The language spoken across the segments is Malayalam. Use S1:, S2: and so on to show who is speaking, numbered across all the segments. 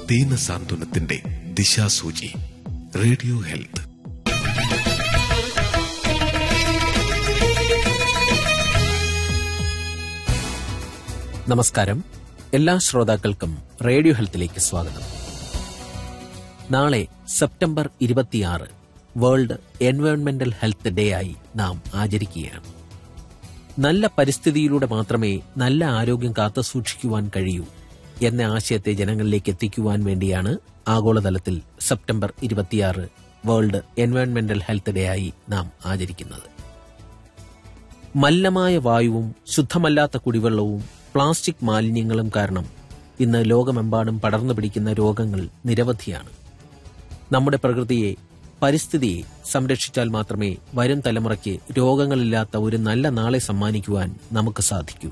S1: ദീന സാന്ത്വനത്തിന്റെ ദിശാസൂചി റേഡിയോ ഹെൽത്ത്
S2: നമസ്കാരം എല്ലാ ശ്രോതാക്കൾക്കും റേഡിയോ ഹെൽത്തിലേക്ക് സ്വാഗതം നാളെ സെപ്റ്റംബർ ഇരുപത്തിയാറ് വേൾഡ് എൻവയോൺമെന്റൽ ഹെൽത്ത് ഡേ ആയി നാം ആചരിക്കുകയാണ് നല്ല പരിസ്ഥിതിയിലൂടെ മാത്രമേ നല്ല ആരോഗ്യം കാത്തുസൂക്ഷിക്കുവാൻ കഴിയൂ എന്ന ആശയത്തെ ജനങ്ങളിലേക്ക് എത്തിക്കുവാൻ വേണ്ടിയാണ് ആഗോളതലത്തിൽ സെപ്റ്റംബർ ഇരുപത്തിയാറ് വേൾഡ് എൻവയോൺമെന്റൽ ഹെൽത്ത് ഡേ ആയി നാം ആചരിക്കുന്നത് മലിനമായ വായുവും ശുദ്ധമല്ലാത്ത കുടിവെള്ളവും പ്ലാസ്റ്റിക് മാലിന്യങ്ങളും കാരണം ഇന്ന് ലോകമെമ്പാടും പടർന്നു പിടിക്കുന്ന രോഗങ്ങൾ നിരവധിയാണ് നമ്മുടെ പ്രകൃതിയെ പരിസ്ഥിതിയെ സംരക്ഷിച്ചാൽ മാത്രമേ വരും തലമുറയ്ക്ക് രോഗങ്ങളില്ലാത്ത ഒരു നല്ല നാളെ സമ്മാനിക്കുവാൻ നമുക്ക് സാധിക്കൂ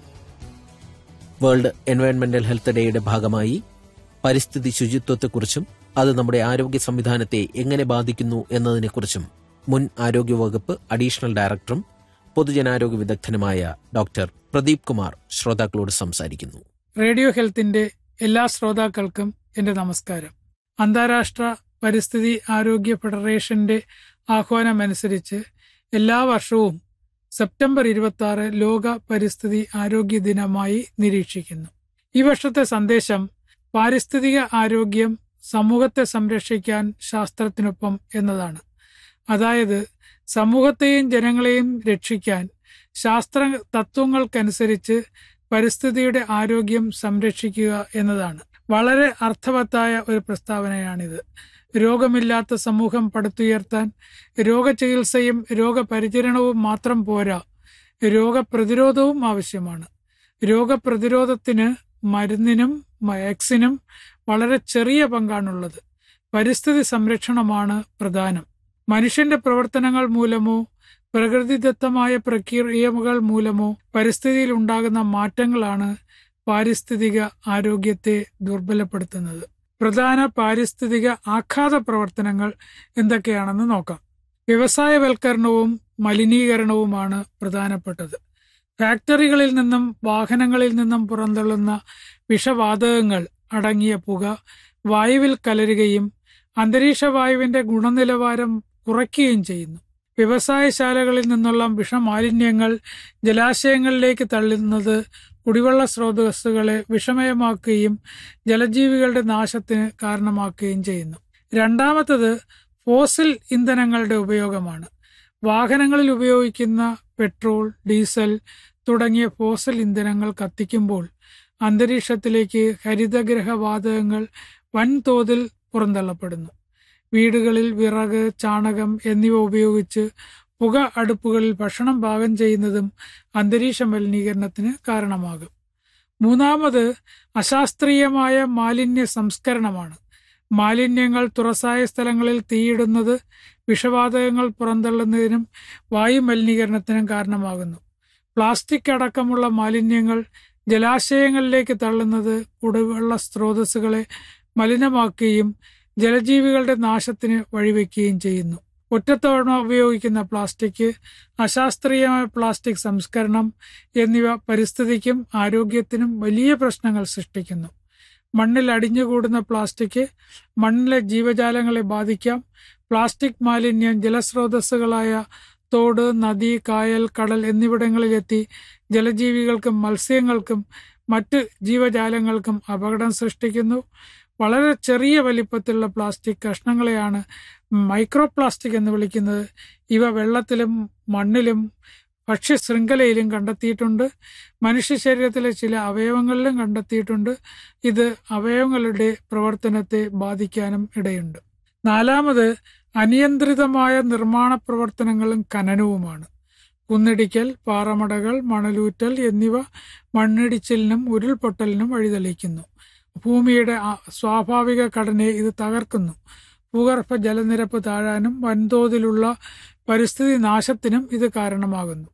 S2: വേൾഡ് എൻവയോൺമെന്റൽ ഹെൽത്ത് ഡേയുടെ ഭാഗമായി പരിസ്ഥിതി ശുചിത്വത്തെക്കുറിച്ചും അത് നമ്മുടെ ആരോഗ്യ സംവിധാനത്തെ എങ്ങനെ ബാധിക്കുന്നു എന്നതിനെക്കുറിച്ചും മുൻ ആരോഗ്യവകുപ്പ് അഡീഷണൽ ഡയറക്ടറും പൊതുജനാരോഗ്യ വിദഗ്ധനുമായ ഡോക്ടർ പ്രദീപ് കുമാർ ശ്രോതാക്കളോട് സംസാരിക്കുന്നു
S3: റേഡിയോ ഹെൽത്തിന്റെ എല്ലാ ശ്രോതാക്കൾക്കും എന്റെ നമസ്കാരം അന്താരാഷ്ട്ര പരിസ്ഥിതി ആരോഗ്യ ഫെഡറേഷന്റെ ആഹ്വാനമനുസരിച്ച് എല്ലാ വർഷവും സെപ്റ്റംബർ ഇരുപത്തി ആറ് ലോക പരിസ്ഥിതി ആരോഗ്യ ദിനമായി നിരീക്ഷിക്കുന്നു ഈ വർഷത്തെ സന്ദേശം പാരിസ്ഥിതിക ആരോഗ്യം സമൂഹത്തെ സംരക്ഷിക്കാൻ ശാസ്ത്രത്തിനൊപ്പം എന്നതാണ് അതായത് സമൂഹത്തെയും ജനങ്ങളെയും രക്ഷിക്കാൻ ശാസ്ത്ര തത്വങ്ങൾക്കനുസരിച്ച് പരിസ്ഥിതിയുടെ ആരോഗ്യം സംരക്ഷിക്കുക എന്നതാണ് വളരെ അർത്ഥവത്തായ ഒരു പ്രസ്താവനയാണിത് രോഗമില്ലാത്ത സമൂഹം പടുത്തുയർത്താൻ രോഗചികിത്സയും രോഗപരിചരണവും മാത്രം പോരാ രോഗപ്രതിരോധവും ആവശ്യമാണ് രോഗപ്രതിരോധത്തിന് മരുന്നിനും വാക്സിനും വളരെ ചെറിയ പങ്കാണുള്ളത് പരിസ്ഥിതി സംരക്ഷണമാണ് പ്രധാനം മനുഷ്യന്റെ പ്രവർത്തനങ്ങൾ മൂലമോ പ്രകൃതിദത്തമായ പ്രക്രിയകൾ മൂലമോ പരിസ്ഥിതിയിൽ ഉണ്ടാകുന്ന മാറ്റങ്ങളാണ് പാരിസ്ഥിതിക ആരോഗ്യത്തെ ദുർബലപ്പെടുത്തുന്നത് പ്രധാന പാരിസ്ഥിതിക ആഘാത പ്രവർത്തനങ്ങൾ എന്തൊക്കെയാണെന്ന് നോക്കാം വ്യവസായവൽക്കരണവും മലിനീകരണവുമാണ് പ്രധാനപ്പെട്ടത് ഫാക്ടറികളിൽ നിന്നും വാഹനങ്ങളിൽ നിന്നും പുറന്തള്ളുന്ന വിഷവാതകങ്ങൾ അടങ്ങിയ പുക വായുവിൽ കലരുകയും അന്തരീക്ഷ വായുവിന്റെ ഗുണനിലവാരം കുറയ്ക്കുകയും ചെയ്യുന്നു വ്യവസായശാലകളിൽ നിന്നുള്ള വിഷമാലിന്യങ്ങൾ ജലാശയങ്ങളിലേക്ക് തള്ളുന്നത് കുടിവെള്ള സ്രോതസ്സുകളെ വിഷമയമാക്കുകയും ജലജീവികളുടെ നാശത്തിന് കാരണമാക്കുകയും ചെയ്യുന്നു രണ്ടാമത്തത് ഫോസിൽ ഇന്ധനങ്ങളുടെ ഉപയോഗമാണ് വാഹനങ്ങളിൽ ഉപയോഗിക്കുന്ന പെട്രോൾ ഡീസൽ തുടങ്ങിയ ഫോസൽ ഇന്ധനങ്ങൾ കത്തിക്കുമ്പോൾ അന്തരീക്ഷത്തിലേക്ക് ഹരിതഗ്രഹ വാതകങ്ങൾ വൻതോതിൽ പുറന്തള്ളപ്പെടുന്നു വീടുകളിൽ വിറക് ചാണകം എന്നിവ ഉപയോഗിച്ച് പുക അടുപ്പുകളിൽ ഭക്ഷണം പാകം ചെയ്യുന്നതും അന്തരീക്ഷ മലിനീകരണത്തിന് കാരണമാകും മൂന്നാമത് അശാസ്ത്രീയമായ മാലിന്യ സംസ്കരണമാണ് മാലിന്യങ്ങൾ തുറസായ സ്ഥലങ്ങളിൽ തീയിടുന്നത് വിഷവാതകങ്ങൾ പുറന്തള്ളുന്നതിനും വായു മലിനീകരണത്തിനും കാരണമാകുന്നു പ്ലാസ്റ്റിക് അടക്കമുള്ള മാലിന്യങ്ങൾ ജലാശയങ്ങളിലേക്ക് തള്ളുന്നത് കുടിവെള്ള സ്രോതസ്സുകളെ മലിനമാക്കുകയും ജലജീവികളുടെ നാശത്തിന് വഴിവെക്കുകയും ചെയ്യുന്നു ഒറ്റത്തവണ ഉപയോഗിക്കുന്ന പ്ലാസ്റ്റിക് അശാസ്ത്രീയമായ പ്ലാസ്റ്റിക് സംസ്കരണം എന്നിവ പരിസ്ഥിതിക്കും ആരോഗ്യത്തിനും വലിയ പ്രശ്നങ്ങൾ സൃഷ്ടിക്കുന്നു മണ്ണിൽ അടിഞ്ഞുകൂടുന്ന പ്ലാസ്റ്റിക് മണ്ണിലെ ജീവജാലങ്ങളെ ബാധിക്കാം പ്ലാസ്റ്റിക് മാലിന്യം ജലസ്രോതസ്സുകളായ തോട് നദി കായൽ കടൽ എന്നിവിടങ്ങളിലെത്തി ജലജീവികൾക്കും മത്സ്യങ്ങൾക്കും മറ്റ് ജീവജാലങ്ങൾക്കും അപകടം സൃഷ്ടിക്കുന്നു വളരെ ചെറിയ വലിപ്പത്തിലുള്ള പ്ലാസ്റ്റിക് കഷ്ണങ്ങളെയാണ് മൈക്രോ പ്ലാസ്റ്റിക് എന്ന് വിളിക്കുന്നത് ഇവ വെള്ളത്തിലും മണ്ണിലും ഭക്ഷ്യശൃംഖലയിലും കണ്ടെത്തിയിട്ടുണ്ട് മനുഷ്യ ശരീരത്തിലെ ചില അവയവങ്ങളിലും കണ്ടെത്തിയിട്ടുണ്ട് ഇത് അവയവങ്ങളുടെ പ്രവർത്തനത്തെ ബാധിക്കാനും ഇടയുണ്ട് നാലാമത് അനിയന്ത്രിതമായ നിർമ്മാണ പ്രവർത്തനങ്ങളും ഖനനവുമാണ് കുന്നിടിക്കൽ പാറമടകൾ മണലൂറ്റൽ എന്നിവ മണ്ണിടിച്ചിലിനും ഉരുൾപൊട്ടലിനും വഴിതെളിക്കുന്നു ഭൂമിയുടെ സ്വാഭാവിക ഘടനയെ ഇത് തകർക്കുന്നു ഭൂഗർഭ ജലനിരപ്പ് താഴാനും വൻതോതിലുള്ള പരിസ്ഥിതി നാശത്തിനും ഇത് കാരണമാകുന്നു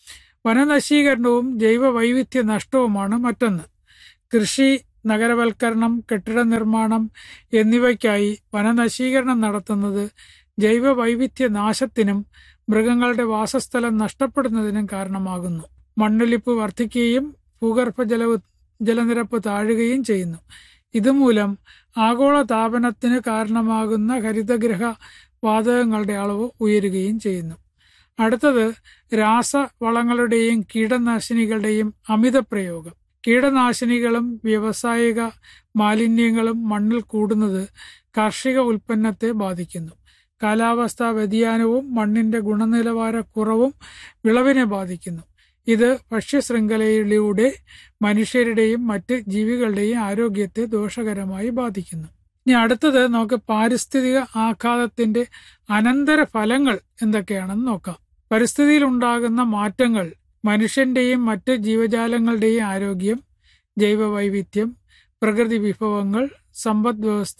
S3: വനനശീകരണവും ജൈവ വൈവിധ്യ നഷ്ടവുമാണ് മറ്റൊന്ന് കൃഷി നഗരവൽക്കരണം കെട്ടിട നിർമ്മാണം എന്നിവയ്ക്കായി വനനശീകരണം നടത്തുന്നത് ജൈവ വൈവിധ്യ നാശത്തിനും മൃഗങ്ങളുടെ വാസസ്ഥലം നഷ്ടപ്പെടുന്നതിനും കാരണമാകുന്നു മണ്ണൊലിപ്പ് വർദ്ധിക്കുകയും ഭൂഗർഭ ജല ജലനിരപ്പ് താഴുകയും ചെയ്യുന്നു ഇതുമൂലം ആഗോള താപനത്തിന് കാരണമാകുന്ന ഹരിതഗ്രഹ വാതകങ്ങളുടെ അളവ് ഉയരുകയും ചെയ്യുന്നു അടുത്തത് രാസവളങ്ങളുടെയും കീടനാശിനികളുടെയും അമിത പ്രയോഗം കീടനാശിനികളും വ്യാവസായിക മാലിന്യങ്ങളും മണ്ണിൽ കൂടുന്നത് കാർഷിക ഉൽപ്പന്നത്തെ ബാധിക്കുന്നു കാലാവസ്ഥാ വ്യതിയാനവും മണ്ണിന്റെ ഗുണനിലവാര കുറവും വിളവിനെ ബാധിക്കുന്നു ഇത് ഭക്ഷ്യശൃംഖലയിലൂടെ മനുഷ്യരുടെയും മറ്റ് ജീവികളുടെയും ആരോഗ്യത്തെ ദോഷകരമായി ബാധിക്കുന്നു ഇനി അടുത്തത് നമുക്ക് പാരിസ്ഥിതിക ആഘാതത്തിന്റെ അനന്തര ഫലങ്ങൾ എന്തൊക്കെയാണെന്ന് നോക്കാം പരിസ്ഥിതിയിൽ ഉണ്ടാകുന്ന മാറ്റങ്ങൾ മനുഷ്യന്റെയും മറ്റ് ജീവജാലങ്ങളുടെയും ആരോഗ്യം ജൈവവൈവിധ്യം പ്രകൃതി വിഭവങ്ങൾ സമ്പദ് വ്യവസ്ഥ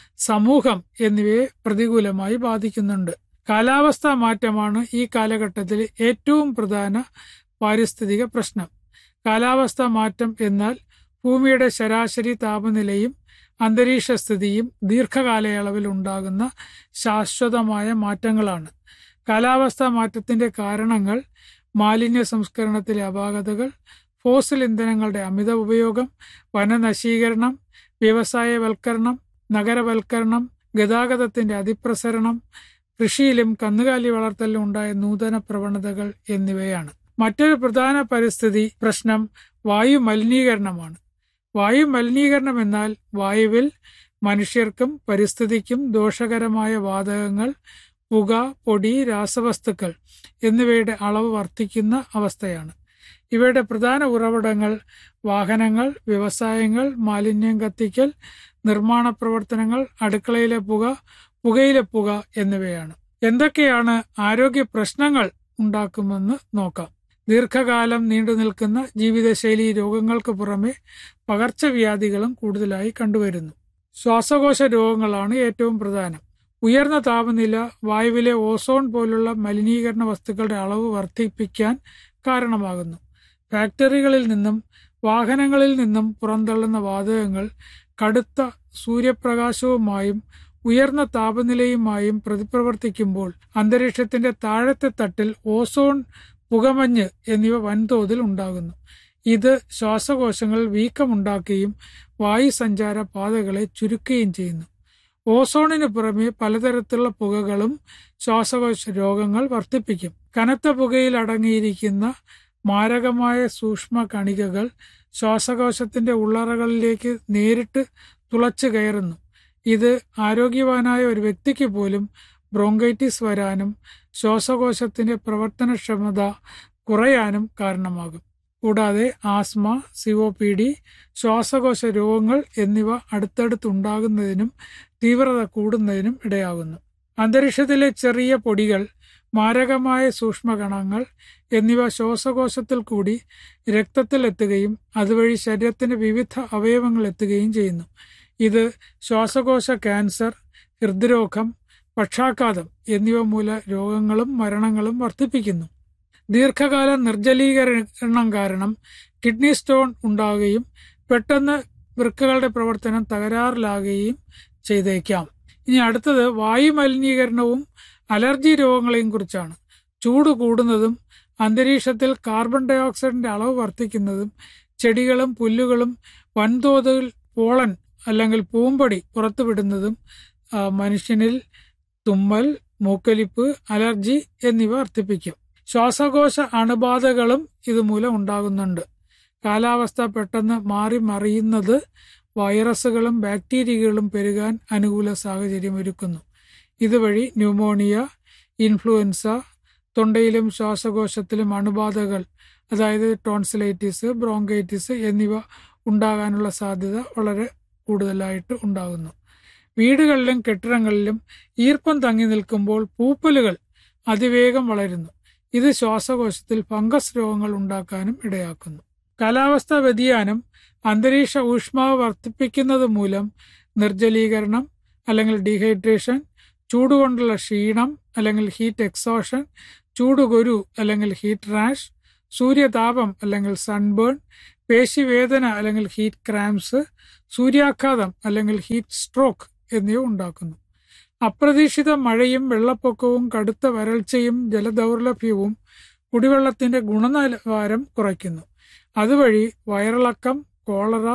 S3: സമൂഹം എന്നിവയെ പ്രതികൂലമായി ബാധിക്കുന്നുണ്ട് കാലാവസ്ഥാ മാറ്റമാണ് ഈ കാലഘട്ടത്തിൽ ഏറ്റവും പ്രധാന പാരിസ്ഥിതിക പ്രശ്നം കാലാവസ്ഥാ മാറ്റം എന്നാൽ ഭൂമിയുടെ ശരാശരി താപനിലയും അന്തരീക്ഷ സ്ഥിതിയും ദീർഘകാലയളവിൽ ഉണ്ടാകുന്ന ശാശ്വതമായ മാറ്റങ്ങളാണ് കാലാവസ്ഥാ മാറ്റത്തിന്റെ കാരണങ്ങൾ മാലിന്യ സംസ്കരണത്തിലെ അപാകതകൾ ഫോസിൽ ഇന്ധനങ്ങളുടെ അമിത ഉപയോഗം വനനശീകരണം വ്യവസായവൽക്കരണം നഗരവൽക്കരണം ഗതാഗതത്തിന്റെ അതിപ്രസരണം കൃഷിയിലും കന്നുകാലി വളർത്തലിലും ഉണ്ടായ നൂതന പ്രവണതകൾ എന്നിവയാണ് മറ്റൊരു പ്രധാന പരിസ്ഥിതി പ്രശ്നം വായു മലിനീകരണമാണ് വായു മലിനീകരണം എന്നാൽ വായുവിൽ മനുഷ്യർക്കും പരിസ്ഥിതിക്കും ദോഷകരമായ വാതകങ്ങൾ പുക പൊടി രാസവസ്തുക്കൾ എന്നിവയുടെ അളവ് വർദ്ധിക്കുന്ന അവസ്ഥയാണ് ഇവയുടെ പ്രധാന ഉറവിടങ്ങൾ വാഹനങ്ങൾ വ്യവസായങ്ങൾ മാലിന്യം കത്തിക്കൽ നിർമ്മാണ പ്രവർത്തനങ്ങൾ അടുക്കളയിലെ പുക പുകയിലെ പുക എന്നിവയാണ് എന്തൊക്കെയാണ് ആരോഗ്യ പ്രശ്നങ്ങൾ ഉണ്ടാക്കുമെന്ന് നോക്കാം ദീർഘകാലം നീണ്ടു നിൽക്കുന്ന ജീവിതശൈലി രോഗങ്ങൾക്ക് പുറമെ പകർച്ചവ്യാധികളും കൂടുതലായി കണ്ടുവരുന്നു ശ്വാസകോശ രോഗങ്ങളാണ് ഏറ്റവും പ്രധാനം ഉയർന്ന താപനില വായുവിലെ ഓസോൺ പോലുള്ള മലിനീകരണ വസ്തുക്കളുടെ അളവ് വർദ്ധിപ്പിക്കാൻ കാരണമാകുന്നു ഫാക്ടറികളിൽ നിന്നും വാഹനങ്ങളിൽ നിന്നും പുറന്തള്ളുന്ന വാതകങ്ങൾ കടുത്ത സൂര്യപ്രകാശവുമായും ഉയർന്ന താപനിലയുമായും പ്രതിപ്രവർത്തിക്കുമ്പോൾ അന്തരീക്ഷത്തിന്റെ താഴത്തെ തട്ടിൽ ഓസോൺ പുകമഞ്ഞ് എന്നിവ വൻതോതിൽ ഉണ്ടാകുന്നു ഇത് ശ്വാസകോശങ്ങളിൽ വീക്കമുണ്ടാക്കുകയും വായുസഞ്ചാര പാതകളെ ചുരുക്കുകയും ചെയ്യുന്നു ഓസോണിന് പുറമെ പലതരത്തിലുള്ള പുകകളും ശ്വാസകോശ രോഗങ്ങൾ വർദ്ധിപ്പിക്കും കനത്ത പുകയിൽ അടങ്ങിയിരിക്കുന്ന മാരകമായ സൂക്ഷ്മ കണികകൾ ശ്വാസകോശത്തിന്റെ ഉള്ളറകളിലേക്ക് നേരിട്ട് തുളച്ചു കയറുന്നു ഇത് ആരോഗ്യവാനായ ഒരു വ്യക്തിക്ക് പോലും ബ്രോങ്കൈറ്റിസ് വരാനും ശ്വാസകോശത്തിന്റെ പ്രവർത്തനക്ഷമത കുറയാനും കാരണമാകും കൂടാതെ ആസ്മ സിഒ പി ഡി ശ്വാസകോശ രോഗങ്ങൾ എന്നിവ അടുത്തടുത്തുണ്ടാകുന്നതിനും തീവ്രത കൂടുന്നതിനും ഇടയാകുന്നു അന്തരീക്ഷത്തിലെ ചെറിയ പൊടികൾ മാരകമായ സൂക്ഷ്മകണങ്ങൾ എന്നിവ ശ്വാസകോശത്തിൽ കൂടി രക്തത്തിൽ എത്തുകയും അതുവഴി ശരീരത്തിന്റെ വിവിധ അവയവങ്ങൾ എത്തുകയും ചെയ്യുന്നു ഇത് ശ്വാസകോശ ക്യാൻസർ ഹൃദ്രോഗം പക്ഷാഘാതം എന്നിവ മൂല രോഗങ്ങളും മരണങ്ങളും വർദ്ധിപ്പിക്കുന്നു ദീർഘകാല നിർജ്ജലീകരണം കാരണം കിഡ്നി സ്റ്റോൺ ഉണ്ടാവുകയും പെട്ടെന്ന് വൃക്കകളുടെ പ്രവർത്തനം തകരാറിലാകുകയും ചെയ്തേക്കാം ഇനി അടുത്തത് വായു മലിനീകരണവും അലർജി രോഗങ്ങളെയും കുറിച്ചാണ് ചൂട് കൂടുന്നതും അന്തരീക്ഷത്തിൽ കാർബൺ ഡൈ ഓക്സൈഡിന്റെ അളവ് വർദ്ധിക്കുന്നതും ചെടികളും പുല്ലുകളും വൻതോതിൽ പോളൻ അല്ലെങ്കിൽ പൂമ്പൊടി പുറത്തുവിടുന്നതും മനുഷ്യനിൽ തുമ്മൽ മൂക്കൊലിപ്പ് അലർജി എന്നിവ വർദ്ധിപ്പിക്കും ശ്വാസകോശ അണുബാധകളും ഇതുമൂലം ഉണ്ടാകുന്നുണ്ട് കാലാവസ്ഥ പെട്ടെന്ന് മാറി മറിയുന്നത് വൈറസുകളും ബാക്ടീരിയകളും പെരുകാൻ അനുകൂല സാഹചര്യം ഒരുക്കുന്നു ഇതുവഴി ന്യൂമോണിയ ഇൻഫ്ലുവൻസ തൊണ്ടയിലും ശ്വാസകോശത്തിലും അണുബാധകൾ അതായത് ടോൺസിലൈറ്റിസ് ബ്രോങ്കൈറ്റിസ് എന്നിവ ഉണ്ടാകാനുള്ള സാധ്യത വളരെ കൂടുതലായിട്ട് ഉണ്ടാകുന്നു വീടുകളിലും കെട്ടിടങ്ങളിലും ഈർപ്പം തങ്ങി നിൽക്കുമ്പോൾ പൂപ്പലുകൾ അതിവേഗം വളരുന്നു ഇത് ശ്വാസകോശത്തിൽ ഫംഗസ് രോഗങ്ങൾ ഉണ്ടാക്കാനും ഇടയാക്കുന്നു കാലാവസ്ഥാ വ്യതിയാനം അന്തരീക്ഷ ഊഷ്മാവ് വർദ്ധിപ്പിക്കുന്നത് മൂലം നിർജ്ജലീകരണം അല്ലെങ്കിൽ ഡീഹൈഡ്രേഷൻ ചൂടുകൊണ്ടുള്ള ക്ഷീണം അല്ലെങ്കിൽ ഹീറ്റ് എക്സോഷൻ ചൂടുകൊരു അല്ലെങ്കിൽ ഹീറ്റ് റാഷ് സൂര്യതാപം അല്ലെങ്കിൽ സൺബേൺ പേശിവേദന അല്ലെങ്കിൽ ഹീറ്റ് ക്രാംസ് സൂര്യാഘാതം അല്ലെങ്കിൽ ഹീറ്റ് സ്ട്രോക്ക് എന്നിവ ഉണ്ടാക്കുന്നു അപ്രതീക്ഷിത മഴയും വെള്ളപ്പൊക്കവും കടുത്ത വരൾച്ചയും ജലദൗർലഭ്യവും കുടിവെള്ളത്തിന്റെ ഗുണനിലവാരം കുറയ്ക്കുന്നു അതുവഴി വയറിളക്കം കോളറ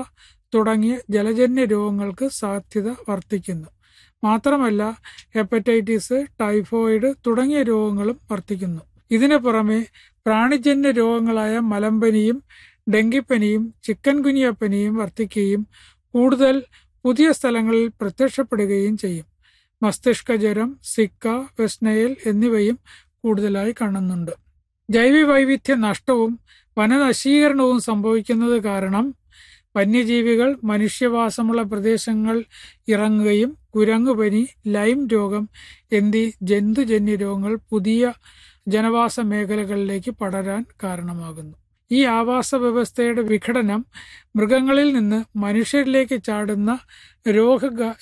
S3: തുടങ്ങിയ ജലജന്യ രോഗങ്ങൾക്ക് സാധ്യത വർദ്ധിക്കുന്നു മാത്രമല്ല ഹെപ്പറ്റൈറ്റിസ് ടൈഫോയിഡ് തുടങ്ങിയ രോഗങ്ങളും വർദ്ധിക്കുന്നു ഇതിനു പുറമെ പ്രാണിജന്യ രോഗങ്ങളായ മലമ്പനിയും ഡെങ്കിപ്പനിയും ചിക്കൻ കുനിയപ്പനിയും വർദ്ധിക്കുകയും കൂടുതൽ പുതിയ സ്ഥലങ്ങളിൽ പ്രത്യക്ഷപ്പെടുകയും ചെയ്യും മസ്തിഷ്ക ജ്വരം സിക്ക വെസ്നയൽ എന്നിവയും കൂടുതലായി കാണുന്നുണ്ട് ജൈവവൈവിധ്യ നഷ്ടവും വനനശീകരണവും സംഭവിക്കുന്നത് കാരണം വന്യജീവികൾ മനുഷ്യവാസമുള്ള പ്രദേശങ്ങൾ ഇറങ്ങുകയും കുരങ്ങുപനി ലൈം രോഗം എന്നീ ജന്തുജന്യ രോഗങ്ങൾ പുതിയ ജനവാസ മേഖലകളിലേക്ക് പടരാൻ കാരണമാകുന്നു ഈ ആവാസ വ്യവസ്ഥയുടെ വിഘടനം മൃഗങ്ങളിൽ നിന്ന് മനുഷ്യരിലേക്ക് ചാടുന്ന രോഗ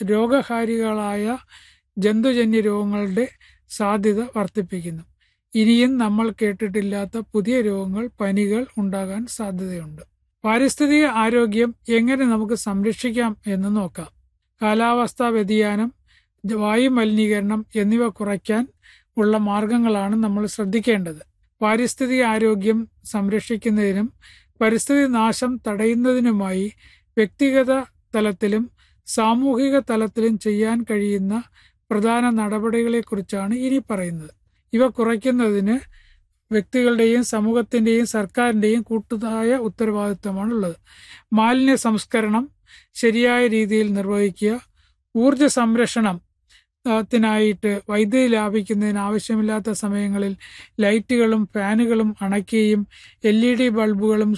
S3: രോഗകാരികളായ ജന്തുജന്യ രോഗങ്ങളുടെ സാധ്യത വർദ്ധിപ്പിക്കുന്നു ഇനിയും നമ്മൾ കേട്ടിട്ടില്ലാത്ത പുതിയ രോഗങ്ങൾ പനികൾ ഉണ്ടാകാൻ സാധ്യതയുണ്ട് പാരിസ്ഥിതിക ആരോഗ്യം എങ്ങനെ നമുക്ക് സംരക്ഷിക്കാം എന്ന് നോക്കാം കാലാവസ്ഥാ വ്യതിയാനം വായു മലിനീകരണം എന്നിവ കുറയ്ക്കാൻ ഉള്ള മാർഗങ്ങളാണ് നമ്മൾ ശ്രദ്ധിക്കേണ്ടത് പാരിസ്ഥിതിക ആരോഗ്യം സംരക്ഷിക്കുന്നതിനും പരിസ്ഥിതി നാശം തടയുന്നതിനുമായി വ്യക്തിഗത തലത്തിലും സാമൂഹിക തലത്തിലും ചെയ്യാൻ കഴിയുന്ന പ്രധാന നടപടികളെക്കുറിച്ചാണ് ഇനി പറയുന്നത് ഇവ കുറയ്ക്കുന്നതിന് വ്യക്തികളുടെയും സമൂഹത്തിന്റെയും സർക്കാരിന്റെയും കൂട്ടുതായ ഉത്തരവാദിത്തമാണുള്ളത് മാലിന്യ സംസ്കരണം ശരിയായ രീതിയിൽ നിർവഹിക്കുക ഊർജ സംരക്ഷണം ത്തിനായിട്ട് വൈദ്യുതി ലാഭിക്കുന്നതിന് ആവശ്യമില്ലാത്ത സമയങ്ങളിൽ ലൈറ്റുകളും ഫാനുകളും അണയ്ക്കുകയും എൽ ഇ ഡി ബൾബുകളും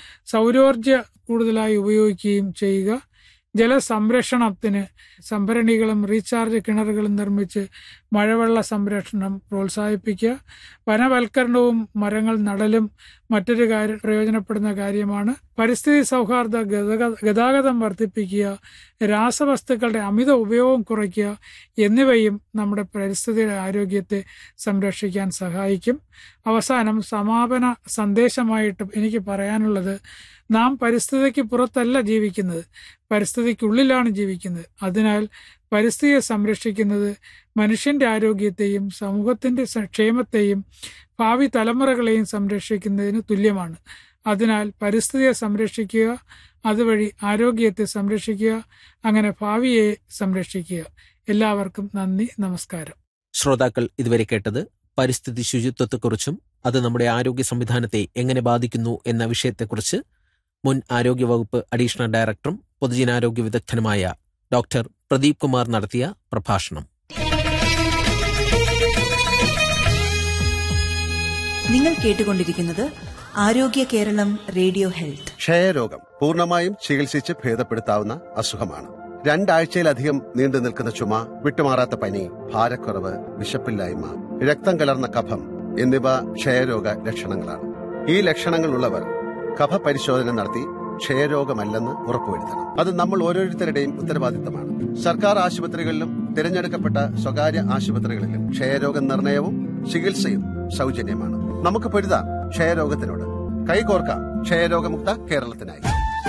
S3: സൗരോർജ കൂടുതലായി ഉപയോഗിക്കുകയും ചെയ്യുക ജലസംരക്ഷണത്തിന് സംഭരണികളും റീചാർജ് കിണറുകളും നിർമ്മിച്ച് മഴവെള്ള സംരക്ഷണം പ്രോത്സാഹിപ്പിക്കുക വനവൽക്കരണവും മരങ്ങൾ നടലും മറ്റൊരു കാര്യം പ്രയോജനപ്പെടുന്ന കാര്യമാണ് പരിസ്ഥിതി സൗഹാർദ്ദ ഗതാഗതം വർദ്ധിപ്പിക്കുക രാസവസ്തുക്കളുടെ അമിത ഉപയോഗം കുറയ്ക്കുക എന്നിവയും നമ്മുടെ പരിസ്ഥിതിയുടെ ആരോഗ്യത്തെ സംരക്ഷിക്കാൻ സഹായിക്കും അവസാനം സമാപന സന്ദേശമായിട്ട് എനിക്ക് പറയാനുള്ളത് നാം പരിസ്ഥിതിക്ക് പുറത്തല്ല ജീവിക്കുന്നത് പരിസ്ഥിതിക്കുള്ളിലാണ് ജീവിക്കുന്നത് അതിനാൽ പരിസ്ഥിതിയെ സംരക്ഷിക്കുന്നത് മനുഷ്യന്റെ ആരോഗ്യത്തെയും സമൂഹത്തിന്റെ ക്ഷേമത്തെയും ഭാവി തലമുറകളെയും സംരക്ഷിക്കുന്നതിന് തുല്യമാണ് അതിനാൽ പരിസ്ഥിതിയെ സംരക്ഷിക്കുക അതുവഴി ആരോഗ്യത്തെ സംരക്ഷിക്കുക അങ്ങനെ ഭാവിയെ സംരക്ഷിക്കുക എല്ലാവർക്കും നന്ദി നമസ്കാരം
S2: ശ്രോതാക്കൾ ഇതുവരെ കേട്ടത് പരിസ്ഥിതി ശുചിത്വത്തെക്കുറിച്ചും അത് നമ്മുടെ ആരോഗ്യ സംവിധാനത്തെ എങ്ങനെ ബാധിക്കുന്നു എന്ന വിഷയത്തെക്കുറിച്ച് മുൻ ആരോഗ്യവകുപ്പ് അഡീഷണൽ ഡയറക്ടറും പൊതുജനാരോഗ്യ വിദഗ്ധനുമായ ഡോക്ടർ പ്രദീപ് കുമാർ നടത്തിയ പ്രഭാഷണം
S4: നിങ്ങൾ കേട്ടുകൊണ്ടിരിക്കുന്നത് ആരോഗ്യ കേരളം റേഡിയോ ഹെൽത്ത്
S5: ക്ഷയരോഗം പൂർണ്ണമായും ചികിത്സിച്ച് ഭേദപ്പെടുത്താവുന്ന അസുഖമാണ് രണ്ടാഴ്ചയിലധികം നീണ്ടു നിൽക്കുന്ന ചുമ വിട്ടുമാറാത്ത പനി ഭാരക്കുറവ് വിശപ്പില്ലായ്മ രക്തം കലർന്ന കഫം എന്നിവ ക്ഷയരോഗ ലക്ഷണങ്ങളാണ് ഈ ലക്ഷണങ്ങളുള്ളവർ കഫ പരിശോധന നടത്തി ക്ഷയരോഗമല്ലെന്ന് ഉറപ്പുവരുത്തണം അത് നമ്മൾ ഓരോരുത്തരുടെയും ഉത്തരവാദിത്തമാണ് സർക്കാർ ആശുപത്രികളിലും തിരഞ്ഞെടുക്കപ്പെട്ട സ്വകാര്യ ആശുപത്രികളിലും ക്ഷയരോഗ നിർണയവും ചികിത്സയും സൗജന്യമാണ് നമുക്ക് പൊരുതാം ക്ഷയരോഗത്തിനോട് കൈകോർക്കാം ക്ഷയരോഗമുക്ത കേരളത്തിനായി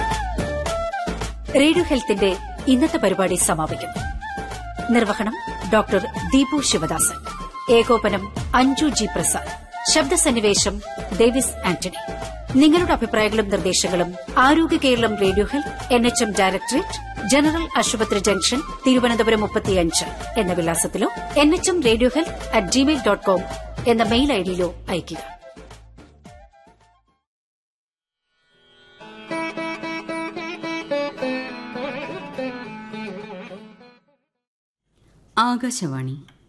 S6: റേഡിയോ ഹെൽത്തിന്റെ ഇന്നത്തെ പരിപാടി സമാപിക്കുന്നു നിർവഹണം ഡോക്ടർ ദീപു ശിവദാസൻ ഏകോപനം അഞ്ജു ജി പ്രസാദ് ശബ്ദസന്നിവേശം ഡേവിസ് ആന്റണി നിങ്ങളുടെ അഭിപ്രായങ്ങളും നിർദ്ദേശങ്ങളും Arogya Keralam radio health N H M directorate general ആശുപത്രി ജംഗ്ഷൻ തിരുവനന്തപുരം മുപ്പത്തിയഞ്ച് എന്ന വിലാസത്തിലോ N H M radio health at gmail dot com എന്ന മെയിൽ ഐഡിയിലോ അയയ്ക്കുക
S7: ആകാശവാണി